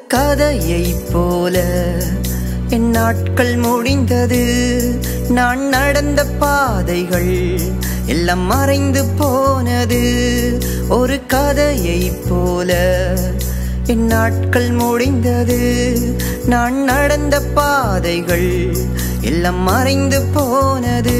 கதையைப் போல என் நாட்கள் முடிந்தது நான் நடந்த பாதைகள் எல்லாம் மறைந்து போனது ஒரு கதையைப் போல என் நாட்கள் முடிந்தது நான் நடந்த பாதைகள் எல்லாம் மறைந்து போனது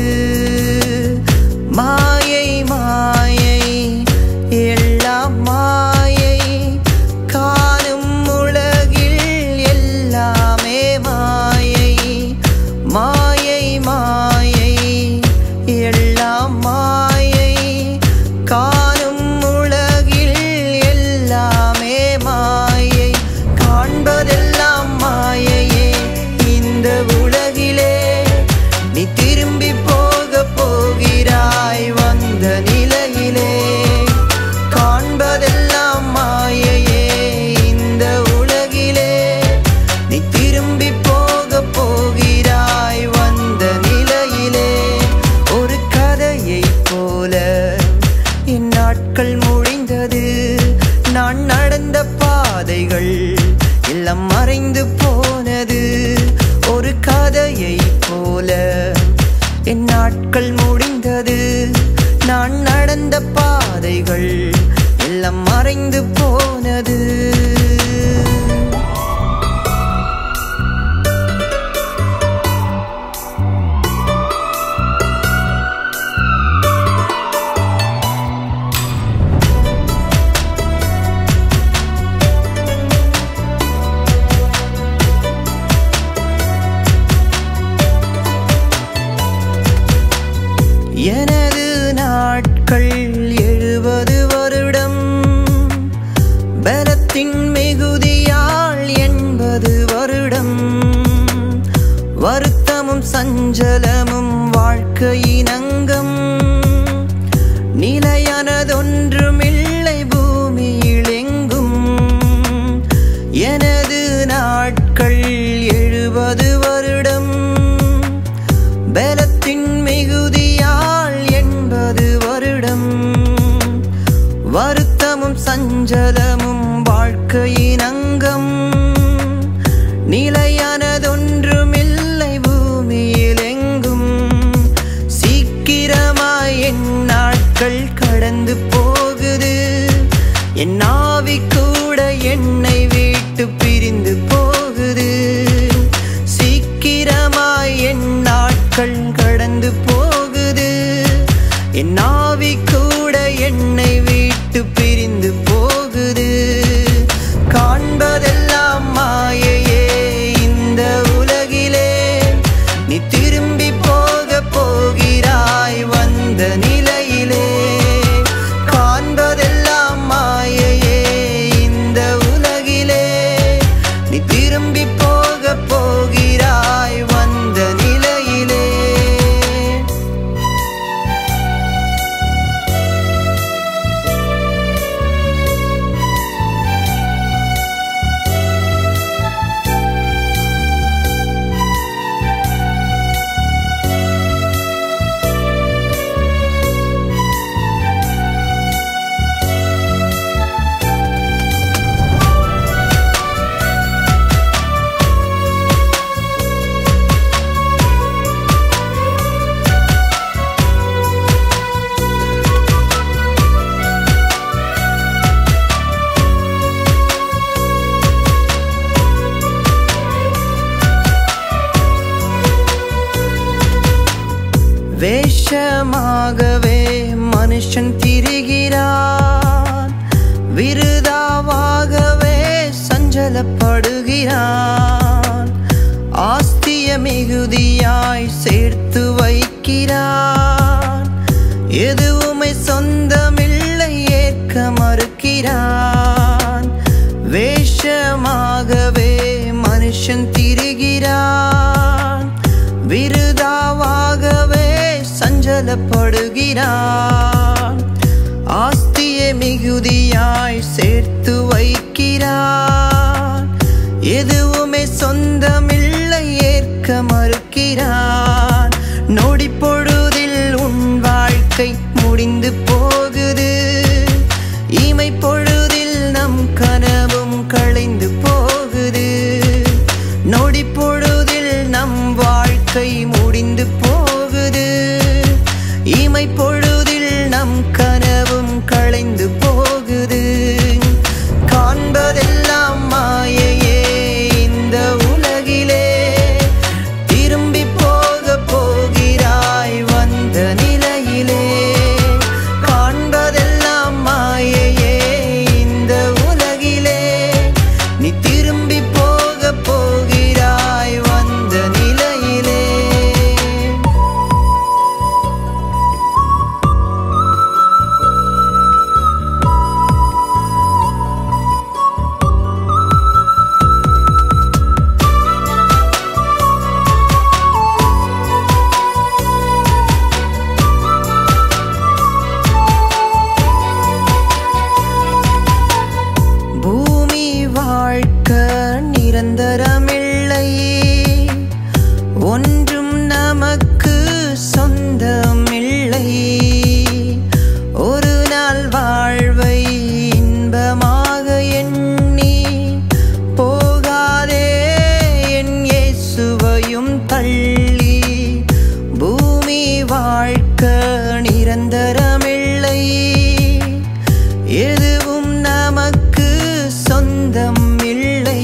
மாயை மாயை எல்லாம் மாயை காணும் உலகில் எல்லாமே மாயை மாயை மாயை எல்லாம் மாயை காணும் உலகில் எல்லாமே மாயை காண்பதெல்லாம் மாயையே இந்த உலகிலே நீ திரும்பி போக போகிறாய் வந்த நிலையிலே காண்பதெல்லாம் மாயையே இந்த உலகிலே நீ திரும்பி போக போகிறாய் வந்த நிலையிலே ஒரு கதையைப் போல என் நாட்கள் முடிந்தது நான் நடந்த பாதைகள் எல்லாம் மறைந்து போனது ஒரு கதையைப் போல என் நாட்கள் முடிந்தது நான் நடந்த பாதைகள் எல்லாம் மறைந்து போனது எனது நாட்கள் எழுபது வருடம் பலத்தின் மிகுதியால் எண்பது வருடம் வருத்தமும் சஞ்சலமும் வாழ்க்கையின் அங்கம் நிலையானதொன்றுமில்லை பூமியில் எங்கும் எனது நாட்கள் எழுபது வருடம் பலத்தின் மிகுதியால் எண்பது வருடம் வருத்தமும் சஞ்சலமும் வாழ்க்கையின் அங்கம் நிலையானதொன்றுமில்லை பூமியில் எங்கும் சீக்கிரமாய் என் நாட்கள் கடந்து போகுது என் ஆவி கூட என்னை விட்டு பிரிந்து போகுது சீக்கிரமாய் என் நாட்கள் கடந்து போகுது என் ஆவி கூட என்னை விட்டு பிரிந்து போகுது காண்பதெல்லாம் மாயையே இந்த உலகிலே நீ திரும்பி போக போகிறாய் வந்த நிலையிலே காண்பதெல்லாம் மாயையே இந்த உலகிலே நீ திரும்பி போக போகிறாய் வந்த நிலையிலே வேஷமாகவே மனுஷன் திரிகிறான் விருதாவாகவே சஞ்சலப்படுகிறான் ஆஸ்திய மிகுதியாய் சேர்த்து வைக்கிறான் எதுவுமே சொந்தமில்லை ஏற்க மறுக்கிறான் வேஷமாகவே மனுஷன் திரிகிறான் விருதாவாகவே சஞ்சலப்படுகிறான் ஆஸ்திய மிகுதியாய் சேர்த்து வைக்கிறான் எதுவுமே சொந்தமில்லை ஏற்க மறுக்கிறான் நொடி பொழுதில் உன் வாழ்க்கை முடிந்து போகுது இமை பொழுதில் நம் கனவும் களைந்து போகுது தள்ளி பூமி வாழ்க்க நிரந்தரமில்லை எதுவும் நமக்கு சொந்தம் இல்லை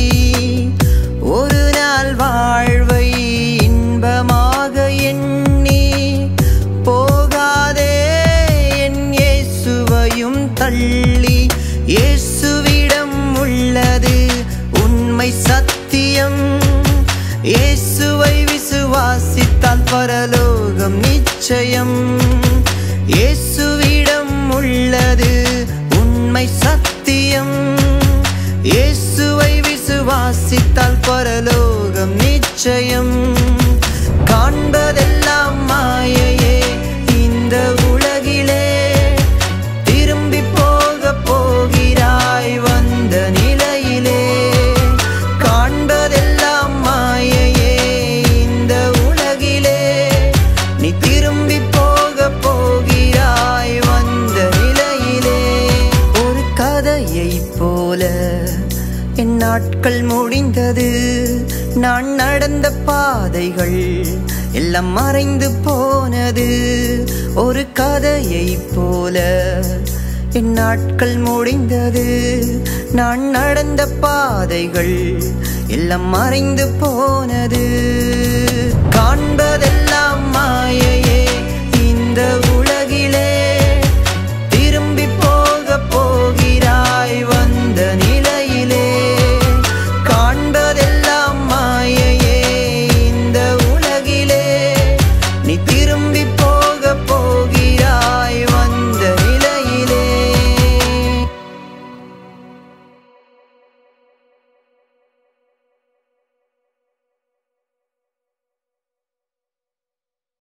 ஒரு நாள் வாழ்வை இன்பமாக எண்ணி போகாதே என் இயேசுவையும் தள்ளி இயேசுவிடம் உள்ளது உண்மை சத்தியம் இயேசுவை விசுவாசித்தால் பரலோகம் நிச்சயம் இயேசுவிடம் உள்ளது உண்மை சத்தியம் இயேசுவை விசுவாசித்தால் பரலோகம் நிச்சயம் காண்பதெல்லாம் மாயையே இந்த உலகிலே திரும்பி போக போகிறாய் வந்த நிலையிலே காண்பதெல்லாம் மாயையே இந்த உலகிலே நீ திரும்பி போக போகிறாய் வந்த நிலையிலே ஒரு கதையைப் போல என் நாட்கள் முடிந்தது நான் நடந்த பாதைகள் எல்லாம் மறைந்து போனது ஒரு கதையைப் போல என் நாட்கள் முடிந்தது நான் நடந்த பாதைகள் எல்லாம் மறைந்து போனது காண்பதெல்லாம் மாயையே இந்த